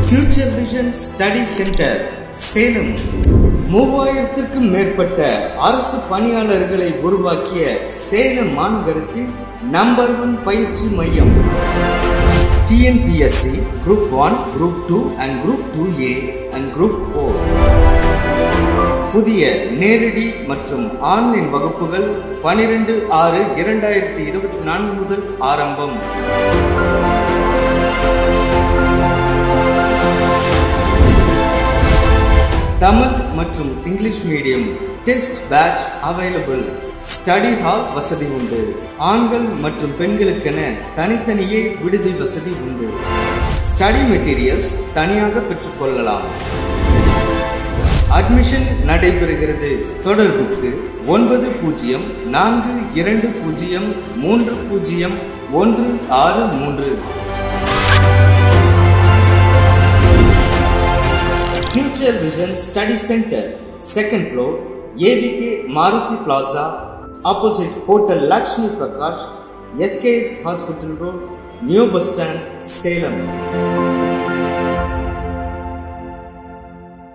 future vision study centre Salem மூவாயிரத்திற்கும் மேற்பட்ட அரசு பணியாளர்களை உருவாக்கிய சேலம் மாநகரத்தின் நம்பர் ஒன் பயிற்சி மையம் TNPSC group one group two and group two A and group four புதிய நேரடி மற்றும் ஆன்லைன் வகுப்புகள் பனிரெண்டு ஆறு இரண்டாயிரத்தி இருபத்தி நான்கு முதல் ஆரம்பம் தமிழ் மற்றும் English medium test batch available study hall வசதி உண்டு ஆண்கள் மற்றும் பெண்களுக்கென தனித்தனியே விடுதி வசதி உண்டு ஸ்டடி மெட்டீரியல்ஸ் தனியாக பெற்றுக்கொள்ளலாம் அட்மிஷன் நடைபெறுகிறது தொடர்புக்கு ஒன்பது பூஜ்ஜியம் நான்கு இரண்டு பூஜ்ஜியம் மூன்று பூஜ்ஜியம் ஒன்று ஆறு மூன்று future vision study centre second floor AVK Maruthi plaza opposite hotel Lakshmi Prakash SKS hospital road new bus stand Salem